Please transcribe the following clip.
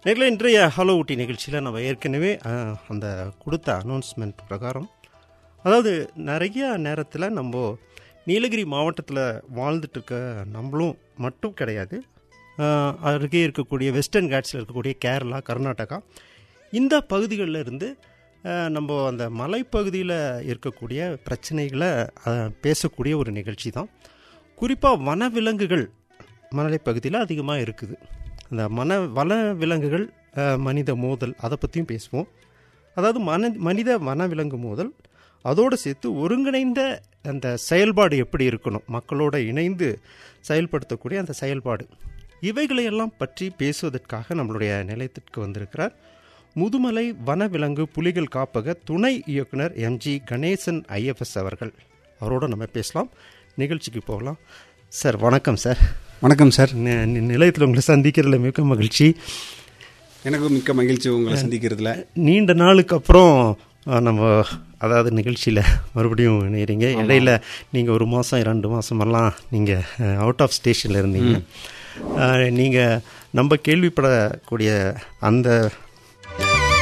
நேரில் இன்றைய ஹலோ ஊட்டி நிகழ்ச்சியில் நம்ம ஏற்கனவே அஹ், அந்த கொடுத்த அனௌன்ஸ்மெண்ட் பிரகாரம் அதாவது நிறைய நேரத்தில் நம்ம நீலகிரி மாவட்டத்தில் வாழ்ந்துட்டு இருக்க நம்மளும் மட்டும் கிடையாது அஹ், அருகே இருக்கக்கூடிய வெஸ்டர்ன் காட்ஸில் இருக்கக்கூடிய கேரளா கர்நாடகா இந்த பகுதிகளில் இருந்து அஹ், நம்ம அந்த மலைப்பகுதியில் இருக்கக்கூடிய பிரச்சனைகளை அஹ், பேசக்கூடிய ஒரு நிகழ்ச்சி தான் குறிப்பாக வனவிலங்குகள் மலைப்பகுதியில் அதிகமாக இருக்குது அந்த மன வன விலங்குகள் அஹ், மனித மோதல் அதை பற்றியும் பேசுவோம் அதாவது மன மனித வனவிலங்கு மோதல் அதோடு சேர்த்து ஒருங்கிணைந்த அந்த செயல்பாடு எப்படி இருக்கணும் மக்களோட இணைந்து செயல்படுத்தக்கூடிய அந்த செயல்பாடு இவைகளையெல்லாம் பற்றி பேசுவதற்காக நம்மளுடைய நிலையத்திற்கு வந்திருக்கிறார் முதுமலை வனவிலங்கு புலிகள் காப்பக துணை இயக்குனர் எம்ஜி கணேசன் ஐஎஃப்எஸ் அவர்கள் அவரோட நம்ம பேசலாம் நிகழ்ச்சிக்கு போகலாம் சார் வணக்கம் சார் வணக்கம் சார் நி- நி- நிலையத்தில் உங்களை சந்திக்கிறதுல மிக்க மகிழ்ச்சி எனக்கும் மிக்க மகிழ்ச்சி உங்களை சந்திக்கிறதுல நீண்ட நாளுக்கு அப்புறம் அஹ், நம்ம அதாவது நிகழ்ச்சியில் மறுபடியும் இணையறீங்க இடையில நீங்கள் ஒரு மாதம் ரெண்டு மாதமெல்லாம் நீங்கள் அவுட் ஆஃப் ஸ்டேஷனில் இருந்தீங்க நீங்கள் நம்ம கேள்விப்படக்கூடிய அந்த